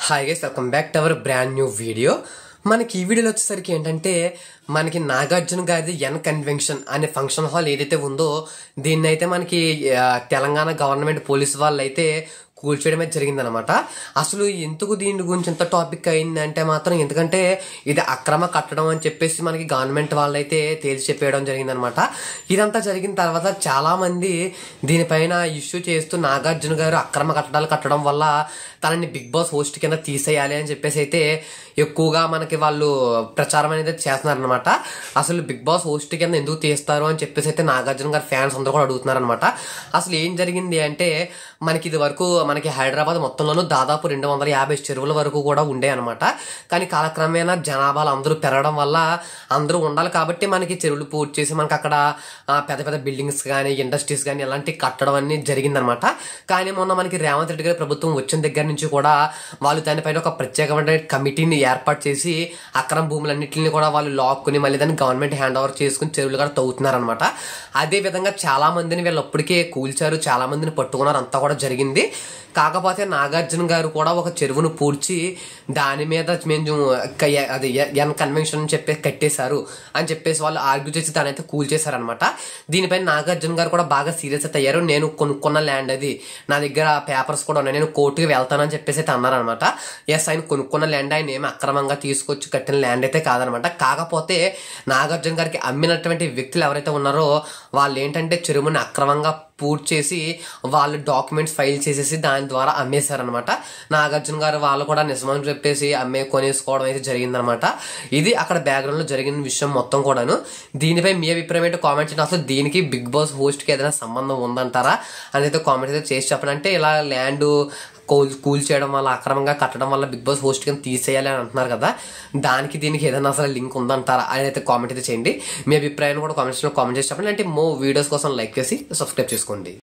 hi guys welcome back to our brand new video మనకి ఈ వీడియోలో వచ్చేసరికి ఏంటంటే మనకి నాగార్జున గారిది ఎన్ కన్వెన్షన్ అనే ఫంక్షన్ హాల్ ఏదైతే ఉందో దీన్ని అయితే మనకి ఆ, తెలంగాణ గవర్నమెంట్ పోలీస్ వాళ్ళు అయితే కూల్చేయడమే జరిగిందనమాట అసలు ఎందుకు దీని గురించి ఇంత టాపిక్ అయిందంటే మాత్రం ఎందుకంటే ఇది అక్రమ కట్టడం అని చెప్పేసి మనకి గవర్నమెంట్ వాళ్ళైతే తేల్చి చెప్పేయడం జరిగిందనమాట ఇదంతా జరిగిన తర్వాత చాలా మంది దీనిపైన ఇష్యూ చేస్తూ నాగార్జున గారు అక్రమ కట్టడాలు కట్టడం వల్ల తనని బిగ్ బాస్ హోస్ట్ కింద తీసేయాలి అని చెప్పేసి అయితే ఎక్కువగా మనకి వాళ్ళు ప్రచారం అనేది చేస్తున్నారు అనమాట అసలు బిగ్ బాస్ హోస్ట్ కింద ఎందుకు తీస్తారు అని చెప్పేసి అయితే నాగార్జున గారి ఫ్యాన్స్ అందరూ కూడా అడుగుతున్నారు అనమాట అసలు ఏం జరిగింది అంటే మనకి ఇది వరకు మనకి హైదరాబాద్ మొత్తంలోనూ దాదాపు రెండు వందల యాభై చెరువుల వరకు కూడా ఉండే అనమాట కానీ కాలక్రమేణా జనాభాలు అందరూ పెరగడం వల్ల అందరూ ఉండాలి కాబట్టి మనకి చెరువులు పూర్తి చేసి మనకి అక్కడ ఆ, పెద్ద పెద్ద బిల్డింగ్స్ కానీ ఇండస్ట్రీస్ కానీ ఇలాంటి కట్టడం అన్ని జరిగిందనమాట కానీ మొన్న మనకి రేవంత్ రెడ్డి గారి ప్రభుత్వం వచ్చిన దగ్గర నుంచి కూడా వాళ్ళు దానిపైన ఒక ప్రత్యేకమైన కమిటీని ఏర్పాటు చేసి అక్రమ భూములన్నింటిని కూడా వాళ్ళు లాక్కుని మళ్ళీ దాన్ని గవర్నమెంట్ హ్యాండ్ ఓవర్ చేసుకుని చెరువులు కూడా తవ్వుతున్నారనమాట అదే విధంగా చాలా మందిని వీళ్ళు అప్పటికే కూల్చారు చాలా మందిని పట్టుకున్నారు అంతా కూడా జరిగింది కాకపోతే నాగార్జున గారు కూడా ఒక చెరువును పూడ్చి దాని మీద మేము క- అది ఎన్ కన్వెన్షన్ అని చెప్పి కట్టేశారు అని చెప్పేసి వాళ్ళు ఆర్గ్యూ చేసి దాని అయితే కూల్చేశారనమాట దీనిపైన నాగార్జున గారు కూడా బాగా సీరియస్ అయితే అయ్యారు నేను కొనుక్కున్న ల్యాండ్ అది నా దగ్గర పేపర్స్ కూడా ఉన్నాయి నేను కోర్టుకి వెళ్తానని చెప్పేసి అయితే అన్నారనమాట ఎస్ ఆయన కొనుక్కున్న ల్యాండ్ ఆయన ఏమి అక్రమంగా తీసుకొచ్చి కట్టిన ల్యాండ్ అయితే కాదనమాట కాకపోతే నాగార్జున గారికి అమ్మినటువంటి వ్యక్తులు ఎవరైతే ఉన్నారో వాళ్ళు ఏంటంటే చెరువుని అక్రమంగా పూర్తి చేసి వాళ్ళు డాక్యుమెంట్స్ ఫైల్ చేసేసి దాని ద్వారా అమ్మేశారనమాట నాగార్జున గారు వాళ్ళు కూడా నిజమని చెప్పేసి అమ్మే కొనేసుకోవడం అయితే జరిగిందనమాట ఇది అక్కడ బ్యాక్గ్రౌండ్ లో జరిగిన విషయం మొత్తం కూడాను దీనిపై మీ అభిప్రాయం ఏంటో కామెంట్ చేయండి అసలు దీనికి బిగ్ బాస్ హోస్ట్ కి ఏదైనా సంబంధం ఉందంటారా అని అయితే కామెంట్ అయితే చేసి చెప్పండి అంటే ఇలా ల్యాండ్ కూల్ కూల్ చేయడం వల్ల అక్రమంగా కట్టడం వల్ల బిగ్ బాస్ హోస్ట్ కింద తీసేయాలి అని అంటున్నారు కదా దానికి దీనికి ఏదైనా అసలు లింక్ ఉందంటారా అని అయితే కామెంట్ అయితే చేయండి మీ అభిప్రాయాన్ని కూడా కామెంట్స్ లో కామెంట్ చేసి చెప్పండి అంటే మో వీడియోస్ కోసం లైక్ చేసి సబ్స్క్రైబ్ చేసుకోండి